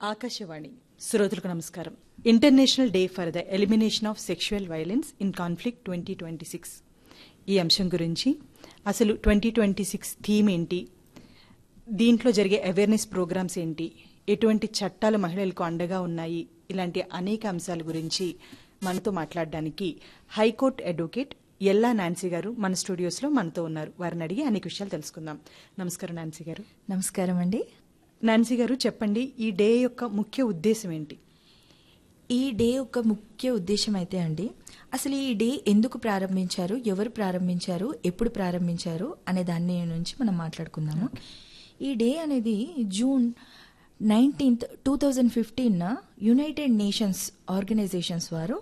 ఆకాశవాణి శ్రోతలకు నమస్కారం international day for the elimination of sexual violence in conflict twenty twenty six ఈ అంశం గురించి అసలు ట్వంటీ ట్వంటీ సిక్స్ థీమ్ ఏంటి దీంట్లో జరిగే అవేర్నెస్ ప్రోగ్రామ్స్ ఏంటి ఎటువంటి చట్టాలు మహిళలకు అండగా ఉన్నాయి ఇలాంటి అనేక అంశాల గురించి మనతో మాట్లాడడానికి హైకోర్టు అడ్వకేట్ ఎల్లా నాన్సీ గారు మన స్టూడియోస్లో మనతో ఉన్నారు వారిని అడిగి అనేక విషయాలు తెలుసుకుందాం నమస్కారం నాన్సీ గారు నమస్కారం అండి నాన్సీ గారు చెప్పండి ఈ డే యొక్క ముఖ్య ఉద్దేశం ఏంటి ఈ డే యొక్క ముఖ్య ఉద్దేశం అయితే అండి అసలు ఈ డే ఎందుకు ప్రారంభించారు ఎవరు ప్రారంభించారు ఎప్పుడు ప్రారంభించారు అనే దాని నుంచి మనం మాట్లాడుకుందాము ఈ డే అనేది జూన్ నైన్టీన్త్ టూ థౌజండ్ ఫిఫ్టీన్న యునైటెడ్ నేషన్స్ ఆర్గనైజేషన్స్ వారు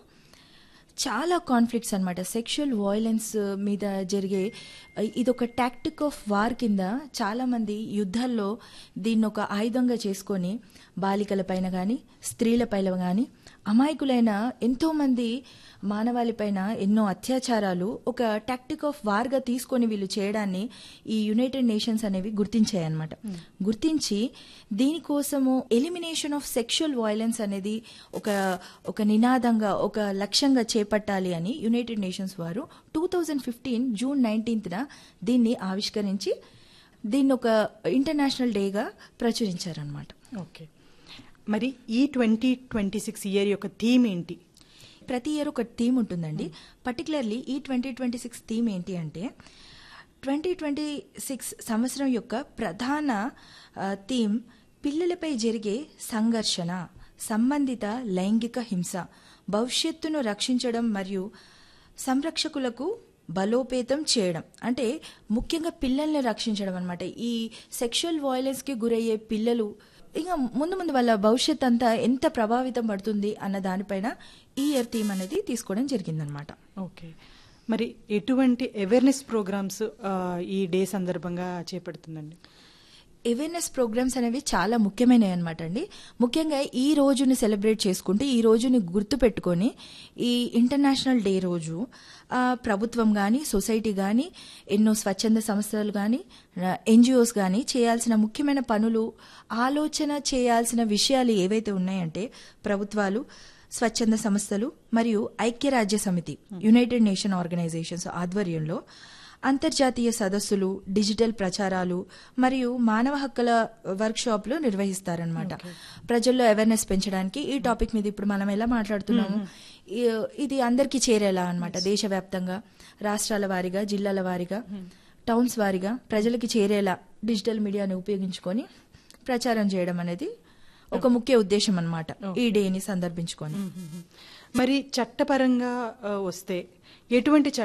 చాలా కాన్ఫ్లిక్ట్స్ అనమాట సెక్షువల్ వాయిలెన్స్ మీద జరిగే ఇది ఒక టాక్టిక్ ఆఫ్ వార్ కింద చాలామంది యుద్ధాల్లో దీన్ని ఒక ఆయుధంగా చేసుకొని బాలికలపైన కానీ స్త్రీలపైన కానీ అమాయకులైన ఎంతోమంది మానవాళిపైన ఎన్నో అత్యాచారాలు ఒక టాక్టిక్ ఆఫ్ వార్గా తీసుకొని వీళ్ళు చేయడాన్ని ఈ యునైటెడ్ నేషన్స్ అనేవి గుర్తించాయన్నమాట గుర్తించి దీనికోసము ఎలిమినేషన్ ఆఫ్ సెక్షువల్ వాయిలెన్స్ అనేది ఒక ఒక నినాదంగా ఒక లక్ష్యంగా చేపట్టాలి అని యునైటెడ్ నేషన్స్ వారు టూ థౌజండ్ ఫిఫ్టీన్ జూన్ నైన్టీన్త్న దీన్ని ఆవిష్కరించి దీన్ని ఒక ఇంటర్నేషనల్ డేగా ప్రచురించారనమాట ఓకే మరి ఈ ట్వంటీ ట్వంటీ సిక్స్ ఇయర్ యొక్క థీమ్ ఏంటి ప్రతి ఇయర్ ఒక థీమ్ ఉంటుందండి పర్టికులర్లీ ఈ ట్వంటీ ట్వంటీ సిక్స్ థీమ్ ఏంటి అంటే ట్వంటీ ట్వంటీ సిక్స్ సంవత్సరం యొక్క ప్రధాన థీమ్ పిల్లలపై జరిగే సంఘర్షణ సంబంధిత లైంగిక హింస భవిష్యత్తును రక్షించడం మరియు సంరక్షకులకు బలోపేతం చేయడం అంటే ముఖ్యంగా పిల్లల్ని రక్షించడం అనమాట ఈ సెక్షువల్ వాయిలెన్స్కి గురయ్యే పిల్లలు ఇంకా ముందు ముందు వాళ్ళ భవిష్యత్ అంతా ఎంత ప్రభావితం పడుతుంది అన్న దానిపైన ఈ ఇయర్ థీమ్ అనేది తీసుకోవడం జరిగిందనమాట ఓకే మరి ఎటువంటి అవేర్నెస్ ప్రోగ్రామ్స్ ఈ డే సందర్భంగా చేపడుతుందండి అవేర్నెస్ ప్రోగ్రామ్స్ అనేవి చాలా ముఖ్యమైనవి అనమాట అండి ముఖ్యంగా ఈ రోజుని సెలబ్రేట్ చేసుకుంటే ఈ రోజుని గుర్తు పెట్టుకొని ఈ ఇంటర్నేషనల్ డే రోజు ప్రభుత్వం కానీ సొసైటీ కానీ ఎన్నో స్వచ్ఛంద సంస్థలు కానీ ఎన్జిఓస్ కానీ చేయాల్సిన ముఖ్యమైన పనులు ఆలోచన చేయాల్సిన విషయాలు ఏవైతే ఉన్నాయంటే ప్రభుత్వాలు స్వచ్ఛంద సంస్థలు మరియు ఐక్యరాజ్య సమితి యునైటెడ్ నేషన్ ఆర్గనైజేషన్స్ ఆధ్వర్యంలో అంతర్జాతీయ సదస్సులు డిజిటల్ ప్రచారాలు మరియు మానవ హక్కుల వర్క్షాప్లు నిర్వహిస్తారనమాట ప్రజల్లో అవేర్నెస్ పెంచడానికి ఈ టాపిక్ మీద ఇప్పుడు మనం ఎలా మాట్లాడుతున్నాము ఇది అందరికీ చేరేలా అనమాట దేశవ్యాప్తంగా రాష్ట్రాల వారీగా జిల్లాల వారీగా టౌన్స్ వారీగా ప్రజలకి చేరేలా డిజిటల్ మీడియాని ఉపయోగించుకొని ప్రచారం చేయడం అనేది ఒక ముఖ్య ఉద్దేశం అనమాట ఈ డేని సందర్భించుకొని మరి చట్టపరంగా వస్తే ఎటువంటి